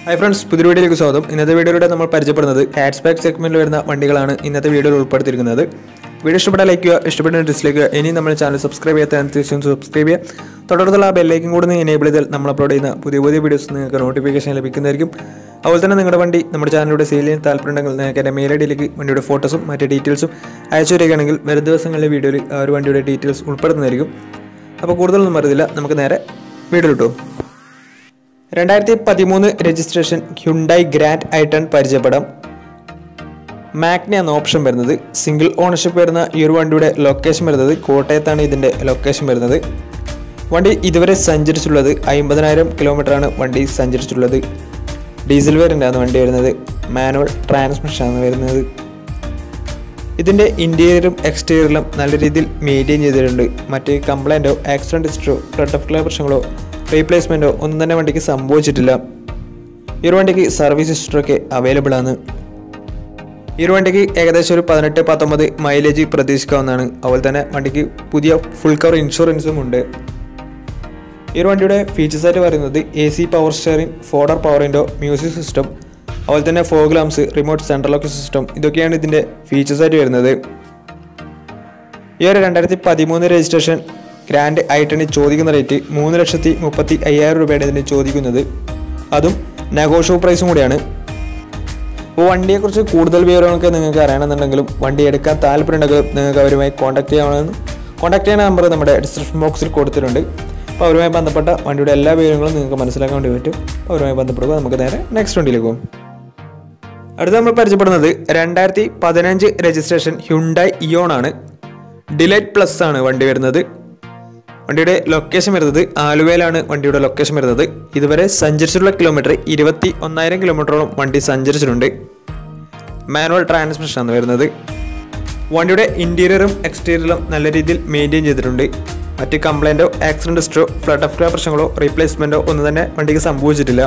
hi friends പുതിയ വീഡിയോയിലേക്ക് സ്വാഗതം ഇന്നത്തെ വീഡിയോയിലൂടെ നമ്മൾ പരിചയപ്പെടുന്നത് ഹാറ്റ്സ് ബാക്ക് സെഗ്മെന്റിൽ വരുന്ന വണ്ടികളാണ് ഇന്നത്തെ വീഡിയോയിൽ ഉൾപ്പെടുത്തിയിരിക്കുന്നത് വീഡിയോ ഇഷ്ടപ്പെട്ടാൽ ലൈക്ക് ചെയ്യുക ഇഷ്ടപ്പെട്ട ഡിസ്ലൈക്ക് ചെയ്യുക ഇനി നമ്മൾ ചാനൽ സബ്സ്ക്രൈബ് ചെയ്യാത്ത തീർച്ചയായും സബ്സ്ക്രൈബ് ചെയ്യുക തുടർന്നുള്ള ആ ബെല്ലേക്കും കൂടെ എനേബിൾ ചെയ്താൽ നമ്മൾ അപ്ലോഡ് ചെയ്യുന്ന പുതിയ പുതിയ വീഡിയോസ് നിങ്ങൾക്ക് നോട്ടിഫിക്കേഷൻ ലഭിക്കുന്നതായിരിക്കും അതുപോലെ തന്നെ നിങ്ങളുടെ വണ്ടി നമ്മുടെ ചാനലിലൂടെ സെയിൽ ചെയ്യാൻ താല്പര്യമുണ്ടെങ്കിൽ നിങ്ങൾക്ക് എൻ്റെ മെയിൽ ഐ ഡിയിലേക്ക് വണ്ടിയുടെ ഫോട്ടോസും മറ്റ് ഡീറ്റെയിൽസും അയച്ചു തരികയാണെങ്കിൽ വരും ദിവസങ്ങളിലെ വീഡിയോയിൽ ആ ഒരു വണ്ടിയുടെ ഡീറ്റെയിൽസ് ഉൾപ്പെടുത്തുന്നതായിരിക്കും അപ്പോൾ കൂടുതലൊന്നും അറിയില്ല നമുക്ക് നേരെ വീഡിയോ കിട്ടും രണ്ടായിരത്തി പതിമൂന്ന് രജിസ്ട്രേഷൻ ഹ്യുണ്ടായി ഗ്രാൻഡ് ഐട്ടൺ പരിചയപ്പെടാം മാഗ്ന എന്ന ഓപ്ഷൻ വരുന്നത് സിംഗിൾ ഓണർഷിപ്പ് വരുന്ന ഈ ഒരു വണ്ടിയുടെ ലൊക്കേഷൻ വരുന്നത് കോട്ടയത്താണ് ഇതിൻ്റെ ലൊക്കേഷൻ വരുന്നത് വണ്ടി ഇതുവരെ സഞ്ചരിച്ചുള്ളത് അമ്പതിനായിരം കിലോമീറ്ററാണ് വണ്ടി സഞ്ചരിച്ചിട്ടുള്ളത് ഡീസൽ വേരിയൻ്റാണ് വണ്ടി വരുന്നത് മാനുവൽ ട്രാൻസ്മിഷനാണ് വരുന്നത് ഇതിൻ്റെ ഇൻറ്റീരിയറും എക്സ്റ്റീരിയറിലും നല്ല രീതിയിൽ മെയിൻറ്റെയിൻ ചെയ്തിട്ടുണ്ട് മറ്റ് കംപ്ലൈൻറ്റോ ആക്സിഡൻറ്റ് ഹിസ്റ്ററോ ഫ്ലഡ് ഓഫ് ക്ലിയർ പ്രശ്നങ്ങളോ റീപ്ലേസ്മെൻറ്റോ ഒന്നും തന്നെ വണ്ടിക്ക് സംഭവിച്ചിട്ടില്ല ഈ ഒരു വണ്ടിക്ക് സർവീസ് ഹിസ്റ്ററൊക്കെ അവൈലബിൾ ആണ് ഈ ഒരു വണ്ടിക്ക് ഏകദേശം ഒരു പതിനെട്ട് പത്തൊമ്പത് മൈലേജ് പ്രതീക്ഷിക്കാവുന്നതാണ് അതുപോലെ തന്നെ വണ്ടിക്ക് പുതിയ ഫുൾ കവർ ഇൻഷുറൻസും ഉണ്ട് ഈ ഒരു വണ്ടിയുടെ ഫീച്ചേഴ്സ് ആയിട്ട് പറയുന്നത് A C power steering four door power window music system അതുപോലെ തന്നെ fog lamps remote central lock system ഇതൊക്കെയാണ് ഇതിൻ്റെ ഫീച്ചേഴ്സ് ആയിട്ട് വരുന്നത് ഈ ഒരു രണ്ടായിരത്തി പതിമൂന്ന് രജിസ്ട്രേഷൻ ഗ്രാൻഡ് ഐട്ടണി ചോദിക്കുന്ന റേറ്റ് മൂന്ന് ലക്ഷത്തി മുപ്പത്തി അയ്യായിരം രൂപയാണ് ഇതിന് ചോദിക്കുന്നത് അതും നെഗോഷ്യോ പ്രൈസും കൂടിയാണ് അപ്പോൾ വണ്ടിയെക്കുറിച്ച് കൂടുതൽ വിവരങ്ങളൊക്കെ നിങ്ങൾക്ക് അറിയണമെന്നുണ്ടെങ്കിലും വണ്ടി എടുക്കാൻ താല്പര്യമുണ്ടെങ്കിലും നിങ്ങൾക്ക് അവരുമായി കോൺടാക്ട് ചെയ്യാമെന്ന് കോൺടാക്ട് ചെയ്യുന്ന നമ്പർ നമ്മുടെ ഡിസ്ക്രിപ്ഷൻ ബോക്സിൽ കൊടുത്തിട്ടുണ്ട് അപ്പോൾ അവരുമായി ബന്ധപ്പെട്ട വണ്ടിയുടെ എല്ലാ വിവരങ്ങളും നിങ്ങൾക്ക് മനസ്സിലാക്കാൻ വേണ്ടി പറ്റും അവരുമായി ബന്ധപ്പെടുക നമുക്ക് നേരെ നെക്സ്റ്റ് വണ്ടിയിലേക്ക് പോകും അടുത്ത നമ്മൾ പരിചയപ്പെടുന്നത് രണ്ടായിരത്തി പതിനഞ്ച് രജിസ്ട്രേഷൻ ഹ്യുണ്ടായി ഇയോൺ ആണ് ഡിലൈറ്റ് പ്ലസ് ആണ് വണ്ടി വരുന്നത് വണ്ടിയുടെ ലൊക്കേഷൻ വരുന്നത് ആലുവയിലാണ് വണ്ടിയുടെ ലൊക്കേഷൻ വരുന്നത് ഇതുവരെ സഞ്ചരിച്ചിട്ടുള്ള കിലോമീറ്റർ ഇരുപത്തി ഒന്നായിരം കിലോമീറ്ററോളം വണ്ടി സഞ്ചരിച്ചിട്ടുണ്ട് മാനുവൽ ട്രാൻസ്മിഷൻ ആണ് വരുന്നത് വണ്ടിയുടെ ഇൻറ്റീരിയറും എക്സ്റ്റീരിയറും നല്ല രീതിയിൽ മെയിൻറ്റെയിൻ ചെയ്തിട്ടുണ്ട് മറ്റ് കംപ്ലൈൻറ്റോ ആക്സിഡൻറ്റ് ഹിസ്റ്ററോ ഫ്ലഡ് ഓഫ് പ്രശ്നങ്ങളോ റീപ്ലേസ്മെൻറ്റോ ഒന്നും തന്നെ വണ്ടിക്ക് സംഭവിച്ചിട്ടില്ല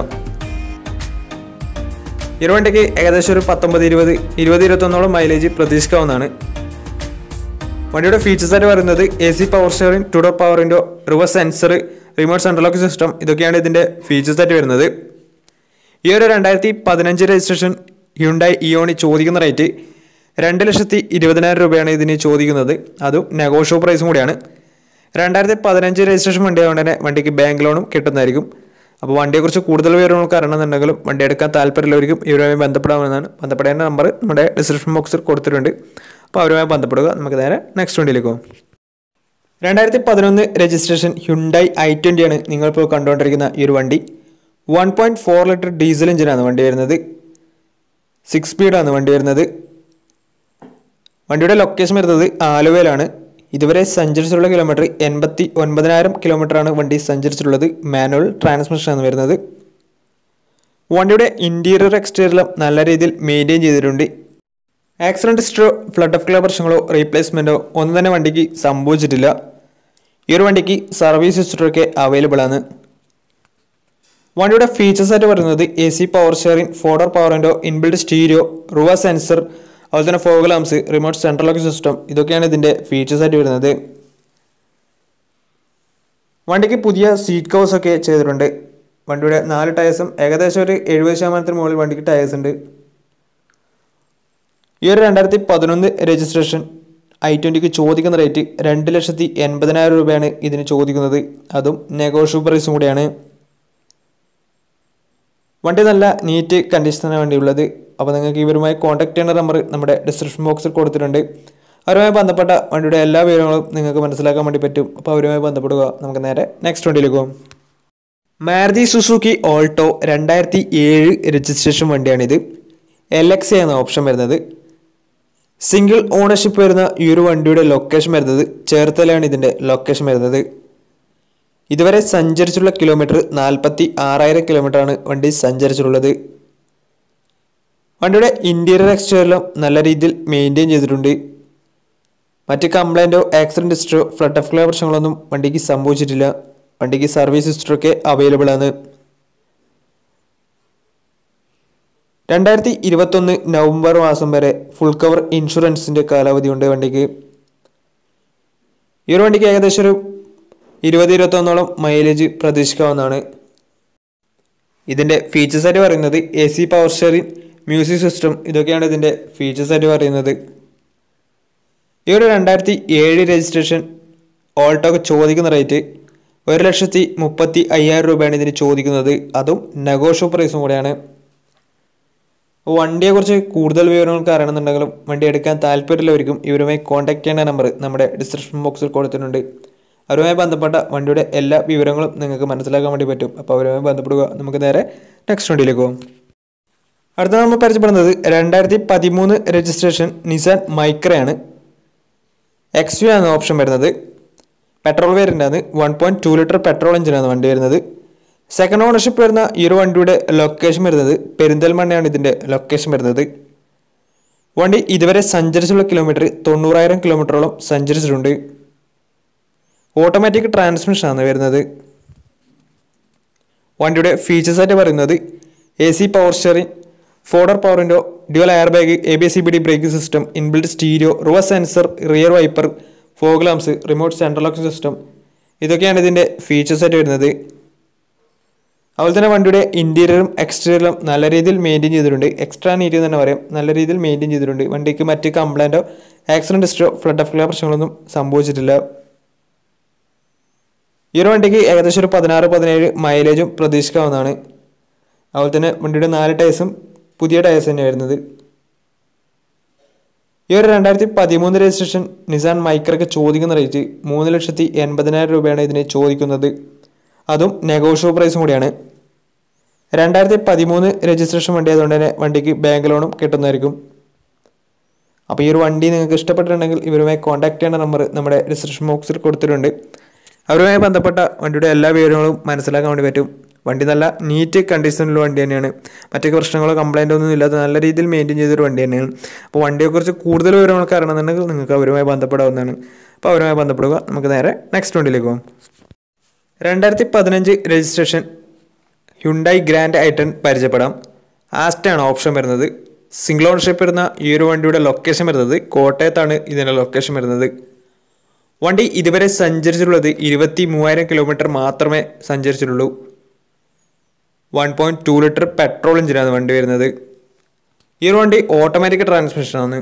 ഈ ഒരു വണ്ടിക്ക് ഏകദേശം ഒരു പത്തൊമ്പത് ഇരുപത് ഇരുപത് ഇരുപത്തൊന്നോളം മൈലേജ് പ്രതീക്ഷിക്കാവുന്നതാണ് വണ്ടിയുടെ ഫീച്ചേഴ്സ് ആയിട്ട് പറയുന്നത് A C power steering two door power window reverse sensor remote central lock system ഇതൊക്കെയാണ് ഇതിൻ്റെ ഫീച്ചേഴ്സ് ആയിട്ട് വരുന്നത് ഈ ഒരു രണ്ടായിരത്തി പതിനഞ്ച് രജിസ്ട്രേഷൻ ഹ്യുണ്ടായി ഇയോണി ചോദിക്കുന്ന റേറ്റ് രണ്ട് ലക്ഷത്തി ഇരുപതിനായിരം രൂപയാണ് ഇതിന് ചോദിക്കുന്നത് അതും നെഗോഷ്യോ പ്രൈസും കൂടിയാണ് രണ്ടായിരത്തി പതിനഞ്ച് രജിസ്ട്രേഷൻ വണ്ടി ആയതുകൊണ്ട് തന്നെ വണ്ടിക്ക് ബാങ്ക് ലോണും കിട്ടുന്നതായിരിക്കും അപ്പോൾ വണ്ടിയെക്കുറിച്ച് കൂടുതൽ വിവരങ്ങൾക്ക് അറിയണമെന്നുണ്ടെങ്കിലും വണ്ടി എടുക്കാൻ താല്പര്യമുള്ളവർക്കും ഇവരുമായി ബന്ധപ്പെടാവുന്നതാണ് ബന്ധപ്പെടേണ്ട നമ്പർ നമ്മുടെ ഡിസ്ക്രിപ്ഷൻ ബോക്സിൽ കൊടുത്തിട്ടുണ്ട് അപ്പോൾ അവരുമായി ബന്ധപ്പെടുക നമുക്ക് നേരെ നെക്സ്റ്റ് വണ്ടിയിലേക്ക് പോകും രണ്ടായിരത്തി പതിനൊന്ന് രജിസ്ട്രേഷൻ ഹ്യുണ്ടായി ഐ ട്വൻ്റിയാണ് നിങ്ങളിപ്പോൾ കണ്ടുകൊണ്ടിരിക്കുന്ന ഈ ഒരു വണ്ടി one point four litre diesel എഞ്ചിനാണ് വണ്ടി വരുന്നത് സിക്സ് സ്പീഡാണ് വണ്ടി വരുന്നത് വണ്ടിയുടെ ലൊക്കേഷൻ വരുന്നത് ആലുവയിലാണ് ഇതുവരെ സഞ്ചരിച്ചിട്ടുള്ള കിലോമീറ്റർ എൺപത്തി ഒൻപതിനായിരം കിലോമീറ്ററാണ് വണ്ടി സഞ്ചരിച്ചിട്ടുള്ളത് മാനുവൽ ട്രാൻസ്മിഷനാണ് വരുന്നത് വണ്ടിയുടെ ഇൻറ്റീരിയർ എക്സ്റ്റീരിയറും നല്ല രീതിയിൽ മെയിൻറ്റെയിൻ ചെയ്തിട്ടുണ്ട് ആക്സിഡൻറ്റ് ഹിസ്റ്ററോ ഫ്ലഡ് ഓഫ് ക്ലിയർ പ്രശ്നങ്ങളോ റീപ്ലേസ്മെൻറ്റോ ഒന്നും തന്നെ വണ്ടിക്ക് സംഭവിച്ചിട്ടില്ല ഈ ഒരു വണ്ടിക്ക് സർവീസ് ഹിസ്റ്ററൊക്കെ അവൈലബിൾ ആണ് വണ്ടിയുടെ ഫീച്ചേഴ്സ് ആയിട്ട് പറയുന്നത് A C power steering four door power window inbuilt stereo റുവ സെൻസർ അതുപോലെ തന്നെ fog lamps remote central lock system ഇതൊക്കെയാണ് ഇതിൻ്റെ ഫീച്ചേഴ്സ് ആയിട്ട് വരുന്നത് വണ്ടിക്ക് പുതിയ സീറ്റ് കവേഴ്സ് ഒക്കെ ചെയ്തിട്ടുണ്ട് വണ്ടിയുടെ നാല് ടയേഴ്സും ഏകദേശം ഒരു എഴുപത് ശതമാനത്തിന് മുകളിൽ വണ്ടിക്ക് ടയേഴ്സ് ഉണ്ട് ഈ ഒരു രണ്ടായിരത്തി പതിനൊന്ന് രജിസ്ട്രേഷൻ ഐ ട്വൻറ്റിക്ക് ചോദിക്കുന്ന റേറ്റ് രണ്ട് ലക്ഷത്തി എൺപതിനായിരം രൂപയാണ് ഇതിന് ചോദിക്കുന്നത് അതും നെഗോഷ്യബിൾ പ്രൈസും കൂടിയാണ് വണ്ടി നല്ല നീറ്റ് കണ്ടീഷനാണ് വണ്ടിയുള്ളത് അപ്പോൾ നിങ്ങൾക്ക് ഇവരുമായി കോൺടാക്ട് ചെയ്യുന്ന നമ്പർ നമ്മുടെ ഡിസ്ക്രിപ്ഷൻ ബോക്സിൽ കൊടുത്തിട്ടുണ്ട് അവരുമായി ബന്ധപ്പെട്ട വണ്ടിയുടെ എല്ലാ വിവരങ്ങളും നിങ്ങൾക്ക് മനസ്സിലാക്കാൻ വേണ്ടി പറ്റും അപ്പോൾ അവരുമായി ബന്ധപ്പെടുക നമുക്ക് നേരെ നെക്സ്റ്റ് വണ്ടിയിലേക്ക് പോകും മാരുതി സുസുക്കി ഓൾട്ടോ രണ്ടായിരത്തി ഏഴ് രജിസ്ട്രേഷൻ വണ്ടിയാണിത് എൽ എക്സ് എന്ന ഓപ്ഷൻ വരുന്നത് സിംഗിൾ ഓണർഷിപ്പ് വരുന്ന ഈ ഒരു വണ്ടിയുടെ ലൊക്കേഷൻ വരുന്നത് ചേർത്തലയാണ് ഇതിൻ്റെ ലൊക്കേഷൻ വരുന്നത് ഇതുവരെ സഞ്ചരിച്ചുള്ള കിലോമീറ്റർ നാൽപ്പത്തി ആറായിരം കിലോമീറ്ററാണ് വണ്ടി സഞ്ചരിച്ചിട്ടുള്ളത് വണ്ടിയുടെ ഇൻറ്റീരിയർ എക്സ്റ്റീരിയറും നല്ല രീതിയിൽ മെയിൻറ്റെയിൻ ചെയ്തിട്ടുണ്ട് മറ്റ് കംപ്ലൈൻറ്റോ ആക്സിഡൻറ്റ് ഹിസ്റ്ററോ ഫ്ലഡ് ഓഫ് ക്ലിയർ പ്രശ്നങ്ങളൊന്നും വണ്ടിക്ക് സംഭവിച്ചിട്ടില്ല വണ്ടിക്ക് സർവീസ് ഹിസ്റ്ററൊക്കെ അവൈലബിൾ ആണ് രണ്ടായിരത്തി ഇരുപത്തൊന്ന് നവംബർ മാസം വരെ ഫുൾ കവർ ഇൻഷുറൻസിൻ്റെ കാലാവധി ഉണ്ട് വണ്ടിക്ക് ഈ ഒരു വണ്ടിക്ക് ഏകദേശം ഒരു ഇരുപത് ഇരുപത്തൊന്നോളം മൈലേജ് പ്രതീക്ഷിക്കാവുന്നതാണ് ഇതിൻ്റെ ഫീച്ചേഴ്സ് ആയിട്ട് പറയുന്നത് A C power steering music system ഇതൊക്കെയാണ് ഇതിൻ്റെ ഫീച്ചേഴ്സ് ആയിട്ട് പറയുന്നത് ഈ ഒരു രണ്ടായിരത്തി ഏഴ് രജിസ്ട്രേഷൻ ഓൾട്ടോക്ക് ചോദിക്കുന്ന റേറ്റ് ഒരു ലക്ഷത്തി മുപ്പത്തി അയ്യായിരം രൂപയാണ് ഇതിന് ചോദിക്കുന്നത് അതും നെഗോഷ്യോ പ്രൈസും കൂടെയാണ് അപ്പോൾ വണ്ടിയെക്കുറിച്ച് കൂടുതൽ വിവരങ്ങൾക്ക് അറിയണമെന്നുണ്ടെങ്കിലും വണ്ടി എടുക്കാൻ താല്പര്യമുള്ളവർക്കും ഇവരുമായി കോൺടാക്ട് ചെയ്യേണ്ട നമ്പർ നമ്മുടെ ഡിസ്ക്രിപ്ഷൻ ബോക്സിൽ കൊടുത്തിട്ടുണ്ട് അവരുമായി ബന്ധപ്പെട്ട വണ്ടിയുടെ എല്ലാ വിവരങ്ങളും നിങ്ങൾക്ക് മനസ്സിലാക്കാൻ വേണ്ടി പറ്റും അപ്പോൾ അവരുമായി ബന്ധപ്പെടുക നമുക്ക് നേരെ നെക്സ്റ്റ് വണ്ടിയിലേക്ക് പോകും അടുത്ത നമ്മൾ പരിചയപ്പെടുന്നത് രണ്ടായിരത്തി പതിമൂന്ന് രജിസ്ട്രേഷൻ നിസാൻ മൈക്രയാണ് എക്സ് യു ആണ് ഓപ്ഷൻ വരുന്നത് പെട്രോൾ വേരിയൻ്റാണ് one point two litre petrol എഞ്ചിനാണ് വണ്ടി വരുന്നത് സെക്കൻഡ് ഓണർഷിപ്പ് വരുന്ന ഈ ഒരു വണ്ടിയുടെ ലൊക്കേഷൻ വരുന്നത് പെരിന്തൽമണ്ണയാണ് ഇതിൻ്റെ ലൊക്കേഷൻ വരുന്നത് വണ്ടി ഇതുവരെ സഞ്ചരിച്ചുള്ള കിലോമീറ്റർ തൊണ്ണൂറായിരം കിലോമീറ്ററോളം സഞ്ചരിച്ചിട്ടുണ്ട് ഓട്ടോമാറ്റിക് ട്രാൻസ്മിഷനാണ് വരുന്നത് വണ്ടിയുടെ ഫീച്ചേഴ്സ് ആയിട്ട് പറയുന്നത് A C power steering four door power window dual air bag A B C B D braking system inbuilt stereo reverse sensor rear wiper fog lamps remote central lock system ഇതൊക്കെയാണ് ഇതിൻ്റെ features ആയിട്ട് വരുന്നത് അതുപോലെ തന്നെ വണ്ടിയുടെ ഇൻറ്റീരിയറും എക്സ്റ്റീരിയറും നല്ല രീതിയിൽ മെയിൻറ്റെയിൻ ചെയ്തിട്ടുണ്ട് എക്സ്ട്രാ നീറ്റ് എന്ന് തന്നെ പറയാം നല്ല രീതിയിൽ മെയിൻറ്റെയിൻ ചെയ്തിട്ടുണ്ട് വണ്ടിക്ക് മറ്റ് കംപ്ലൈൻറ്റോ ആക്സിഡൻറ്റ് ഹിസ്റ്ററോ ഫ്ലഡ് ഓഫ് പ്രശ്നങ്ങളൊന്നും സംഭവിച്ചിട്ടില്ല ഈ ഒരു വണ്ടിക്ക് ഏകദേശം ഒരു പതിനാറ് പതിനേഴ് മൈലേജും പ്രതീക്ഷിക്കാവുന്നതാണ് അതുപോലെ തന്നെ വണ്ടിയുടെ നാല് ടയേഴ്സും പുതിയ ടയേഴ്സ് തന്നെ വരുന്നത് ഈ ഒരു രണ്ടായിരത്തി പതിമൂന്ന് രജിസ്ട്രേഷൻ നിസാൻ മൈക്രയ്ക്ക് ചോദിക്കുന്ന റേറ്റ് മൂന്ന് ലക്ഷത്തി എൺപതിനായിരം രൂപയാണ് ഇതിന് ചോദിക്കുന്നത് അതും നെഗോഷ്യോ പ്രൈസും കൂടിയാണ് രണ്ടായിരത്തി പതിമൂന്ന് രജിസ്ട്രേഷൻ വണ്ടി ആയതുകൊണ്ട് തന്നെ വണ്ടിക്ക് ബാങ്ക് ലോണും കിട്ടുന്നതായിരിക്കും അപ്പോൾ ഈ ഒരു വണ്ടി നിങ്ങൾക്ക് ഇഷ്ടപ്പെട്ടിട്ടുണ്ടെങ്കിൽ ഇവരുമായി കോൺടാക്ട് ചെയ്യേണ്ട നമ്പർ നമ്മുടെ ഡിസ്ക്രിപ്ഷൻ ബോക്സിൽ കൊടുത്തിട്ടുണ്ട് അവരുമായി ബന്ധപ്പെട്ട വണ്ടിയുടെ എല്ലാ വിവരങ്ങളും മനസ്സിലാക്കാൻ വേണ്ടി പറ്റും വണ്ടി നല്ല നീറ്റ് കണ്ടീഷനിലുള്ള വണ്ടി തന്നെയാണ് മറ്റു പ്രശ്നങ്ങളോ കംപ്ലൈൻ്റ് ഒന്നും ഇല്ലാത്ത നല്ല രീതിയിൽ മെയിൻറ്റെയിൻ ചെയ്തൊരു വണ്ടി തന്നെയാണ് അപ്പോൾ വണ്ടിയെക്കുറിച്ച് കൂടുതൽ വിവരങ്ങൾക്ക് അറിയണമെന്നുണ്ടെങ്കിൽ നിങ്ങൾക്ക് അവരുമായി ബന്ധപ്പെടാവുന്നതാണ് അപ്പോൾ അവരുമായി ബന്ധപ്പെടുക നമുക്ക് നേരെ നെക്സ്റ്റ് വണ്ടിയിലേക്ക് പോകാം രണ്ടായിരത്തി പതിനഞ്ച് രജിസ്ട്രേഷൻ ഹ്യുണ്ടായി ഗ്രാൻഡ് ഐട്ടൺ പരിചയപ്പെടാം ആസ്റ്റാണ് ഓപ്ഷൻ വരുന്നത് സിംഗിൾ ഓണർഷിപ്പ് വരുന്ന ഈ ഒരു വണ്ടിയുടെ ലൊക്കേഷൻ വരുന്നത് കോട്ടയത്താണ് ഇതിൻ്റെ ലൊക്കേഷൻ വരുന്നത് വണ്ടി ഇതുവരെ സഞ്ചരിച്ചിട്ടുള്ളത് ഇരുപത്തി മൂവായിരം കിലോമീറ്റർ മാത്രമേ സഞ്ചരിച്ചിട്ടുള്ളൂ one point two litre petrol എഞ്ചിനാണ് വണ്ടി വരുന്നത് ഈ ഒരു വണ്ടി ഓട്ടോമാറ്റിക് ട്രാൻസ്മിഷനാണ്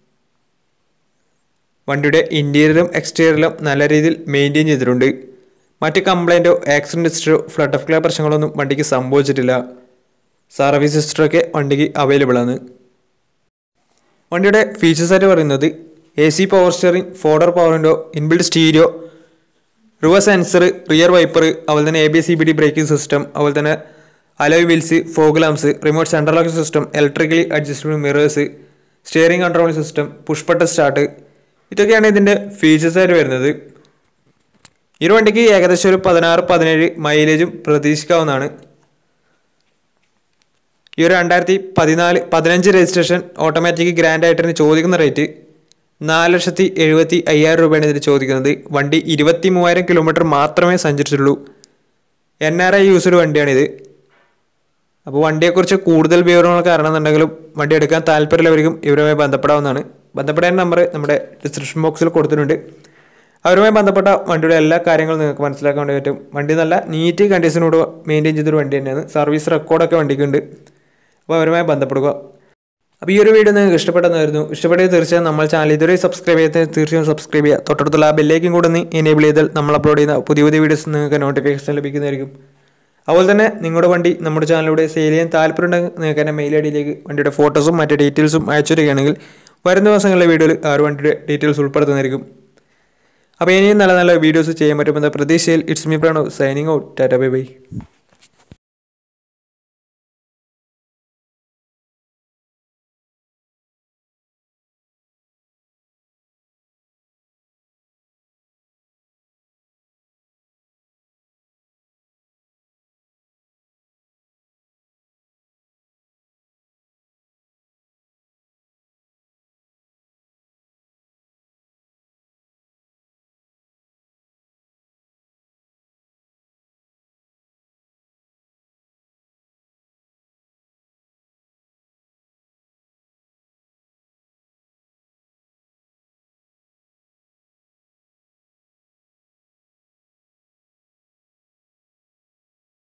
വണ്ടിയുടെ ഇൻറ്റീരിയറും എക്സ്റ്റീരിയറിലും നല്ല രീതിയിൽ മെയിൻറ്റെയിൻ ചെയ്തിട്ടുണ്ട് മറ്റ് കംപ്ലൈൻറ്റോ ആക്സിഡൻറ്റ് ഹിസ്റ്ററോ ഫ്ലഡ് ഓഫ് ക്ലിയർ പ്രശ്നങ്ങളൊന്നും വണ്ടിക്ക് സംഭവിച്ചിട്ടില്ല സർവീസ് ഹിസ്റ്ററൊക്കെ വണ്ടിക്ക് അവൈലബിൾ ആണ് വണ്ടിയുടെ ഫീച്ചേഴ്സ് ആയിട്ട് പറയുന്നത് A C power steering four door power window inbuilt stereo reverse sensor rear wiper അതുപോലെ തന്നെ A B C B D braking system അതുപോലെ തന്നെ alloy wheels fog lamps remote central lock system electrically adjustable mirrors steering control system push button start ഇതൊക്കെയാണ് ഇതിൻ്റെ features ആയിട്ട് വരുന്നത് ഈ ഒരു വണ്ടിക്ക് ഏകദേശം ഒരു പതിനാറ് പതിനേഴ് മൈലേജും പ്രതീക്ഷിക്കാവുന്നതാണ് ഈ ഒരു രണ്ടായിരത്തി പതിനാല് പതിനഞ്ച് രജിസ്ട്രേഷൻ ഓട്ടോമാറ്റിക് ഗ്രാൻഡ് ആയിട്ടാണ് ചോദിക്കുന്ന റേറ്റ് നാല് ലക്ഷത്തി എഴുപത്തി അയ്യായിരം രൂപയാണ് ഇതിന് ചോദിക്കുന്നത് വണ്ടി ഇരുപത്തി മൂവായിരം കിലോമീറ്റർ മാത്രമേ സഞ്ചരിച്ചിട്ടുള്ളൂ എൻ ആർ ഐ യൂസർ വണ്ടിയാണിത് അപ്പോൾ വണ്ടിയെക്കുറിച്ച് കൂടുതൽ വിവരങ്ങളൊക്കെ അറിയണമെന്നുണ്ടെങ്കിലും വണ്ടി എടുക്കാൻ താല്പര്യമുള്ളവർക്കും ഇവരുമായി ബന്ധപ്പെടാവുന്നതാണ് ബന്ധപ്പെടേണ്ട നമ്പർ നമ്മുടെ ഡിസ്ക്രിപ്ഷൻ ബോക്സിൽ കൊടുത്തിട്ടുണ്ട് അവരുമായി ബന്ധപ്പെട്ട വണ്ടിയുടെ എല്ലാ കാര്യങ്ങളും നിങ്ങൾക്ക് മനസ്സിലാക്കാൻ വേണ്ടി പറ്റും വണ്ടി നല്ല നീറ്റ് കണ്ടീഷനോട് മെയിൻറ്റെയിൻ ചെയ്തൊരു വണ്ടി തന്നെയാണ് സർവീസ് റെക്കോർഡൊക്കെ വണ്ടിക്കുണ്ട് അപ്പോൾ അവരുമായി ബന്ധപ്പെടുക അപ്പോൾ ഈ ഒരു വീഡിയോ നിങ്ങൾക്ക് ഇഷ്ടപ്പെട്ടെന്നായിരുന്നു ഇഷ്ടപ്പെട്ടത് തീർച്ചയായും നമ്മൾ ചാനൽ ഇതുവരെ സബ്സ്ക്രൈബ് ചെയ്യാത്ത തീർച്ചയായും സബ്സ്ക്രൈബ് ചെയ്യുക തൊട്ടടുത്തുള്ള ആ ബെല്ലേക്കും കൂടെ ഒന്ന് എനേബിൾ ചെയ്താൽ നമ്മൾ അപ്ലോഡ് ചെയ്യുന്ന പുതിയ പുതിയ വീഡിയോസ് നിങ്ങൾക്ക് നോട്ടിഫിക്കേഷൻ ലഭിക്കുന്നതായിരിക്കും അതുപോലെ തന്നെ നിങ്ങളുടെ വണ്ടി നമ്മുടെ ചാനലിലൂടെ സെയിൽ ചെയ്യാൻ താല്പര്യമുണ്ടെങ്കിൽ നിങ്ങൾക്ക് എൻ്റെ മെയിൽ ഐ ഡിയിലേക്ക് വണ്ടിയുടെ ഫോട്ടോസും മറ്റ് ഡീറ്റെയിൽസും അയച്ചു തരികയാണെങ്കിൽ വരുന്ന ദിവസങ്ങളിലെ വീഡിയോയിൽ ആ ഒരു വണ്ടിയുടെ ഡീറ്റെയിൽസ് ഉൾപ്പെടുത്തുന്നതായിരിക്കും അപ്പോൾ ഇനിയും നല്ല നല്ല വീഡിയോസ് ചെയ്യാൻ പറ്റുമെന്ന പ്രതീക്ഷയിൽ it's me Prano signing out tata bye by